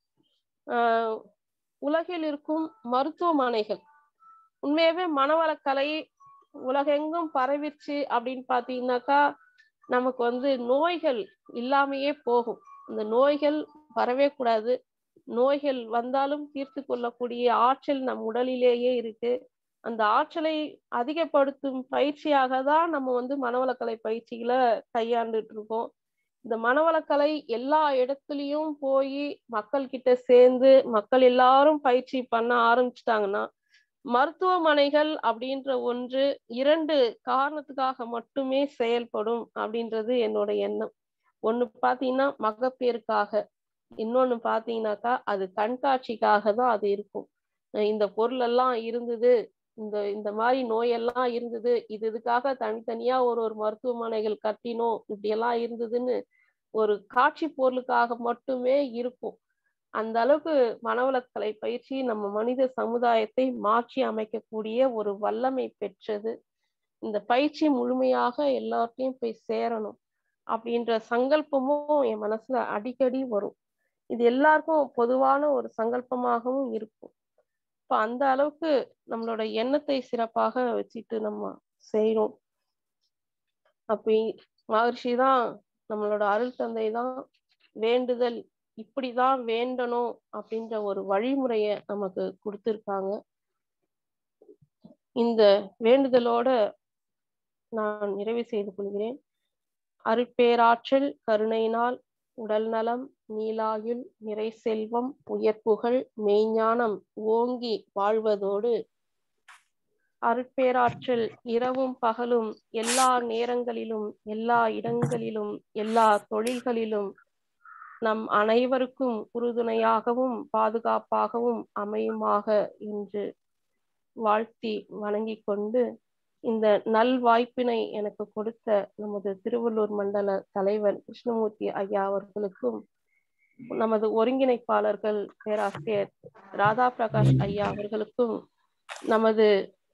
ஆஹ் உலகில் இருக்கும் மருத்துவமனைகள் உண்மையாவே மனவளக்கலை உலகெங்கும் பரவிச்சு அப்படின்னு பாத்தீங்கன்னாக்கா நமக்கு வந்து நோய்கள் இல்லாமையே போகும் இந்த நோய்கள் வரவே கூடாது நோய்கள் வந்தாலும் தீர்த்து கொள்ளக்கூடிய ஆற்றல் நம் உடலிலேயே இருக்கு அந்த ஆற்றலை அதிகப்படுத்தும் பயிற்சியாக தான் நம்ம வந்து மனவளக்கலை பயிற்சிகளை கையாண்டுட்டு இருக்கோம் இந்த மனவளக்கலை எல்லா இடத்துலயும் போய் மக்கள் கிட்ட சேர்ந்து மக்கள் எல்லாரும் பயிற்சி பண்ண ஆரம்பிச்சிட்டாங்கன்னா மருத்துவமனைகள் அப்படின்ற ஒன்று இரண்டு காரணத்துக்காக மட்டுமே செயல்படும் அப்படின்றது என்னோட எண்ணம் ஒண்ணு பாத்தீங்கன்னா மகப்பேறுக்காக இன்னொன்னு பாத்தீங்கன்னாக்கா அது கண்காட்சிக்காக தான் அது இருக்கும் அஹ் இந்த பொருள் எல்லாம் இருந்தது இந்த இந்த மாதிரி நோயெல்லாம் இருந்தது இது இதுக்காக தனித்தனியா ஒரு ஒரு மருத்துவமனைகள் கட்டினோம் இப்படி எல்லாம் இருந்ததுன்னு ஒரு காட்சி பொருளுக்காக மட்டுமே இருக்கும் அந்த அளவுக்கு மனவளக்கலை பயிற்சி நம்ம மனித சமுதாயத்தை மாற்றி அமைக்கக்கூடிய ஒரு வல்லமை பெற்றது இந்த பயிற்சி முழுமையாக எல்லார்ட்டையும் போய் சேரணும் அப்படின்ற சங்கல்பமும் என் மனசுல அடிக்கடி வரும் இது எல்லாருக்கும் பொதுவான ஒரு சங்கல்பமாகவும் இருக்கும் இப்ப அந்த அளவுக்கு நம்மளோட எண்ணத்தை சிறப்பாக வச்சுட்டு நம்ம செய்யறோம் அப்படி மகர்ஷி தான் நம்மளோட அருள் தந்தை தான் வேண்டுதல் இப்படிதான் வேண்டணும் அப்படின்ற ஒரு வழிமுறைய நமக்கு கொடுத்திருக்காங்க இந்த வேண்டுதலோட நான் நிறைவு செய்து கொள்கிறேன் அருட்பேராற்றல் கருணையினால் உடல் நலம் நீலாயுள் நிறை செல்வம் உயர்ப்புகள் மெய்ஞானம் ஓங்கி வாழ்வதோடு அருட்பேராற்றல் இரவும் பகலும் எல்லா நேரங்களிலும் எல்லா இடங்களிலும் எல்லா தொழில்களிலும் நம் அனைவருக்கும் உறுதுணையாகவும் பாதுகாப்பாகவும் அமையுமாக என்று வாழ்த்தி வணங்கிக் கொண்டு இந்த நல் வாய்ப்பினை எனக்கு கொடுத்த நமது திருவள்ளூர் மண்டல தலைவர் கிருஷ்ணமூர்த்தி ஐயா அவர்களுக்கும் நமது ஒருங்கிணைப்பாளர்கள் பேராசிரியர் ராதா பிரகாஷ் ஐயா அவர்களுக்கும் நமது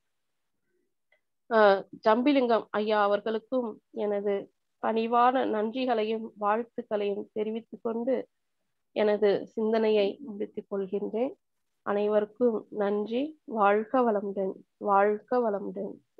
அஹ் ஜம்பிலிங்கம் ஐயா அவர்களுக்கும் எனது பணிவான நன்றிகளையும் வாழ்த்துக்களையும் தெரிவித்துக் கொண்டு எனது சிந்தனையை முடித்துக் கொள்கின்றேன் அனைவருக்கும் நன்றி வாழ்க வளமுடன் வாழ்க வளமுடன்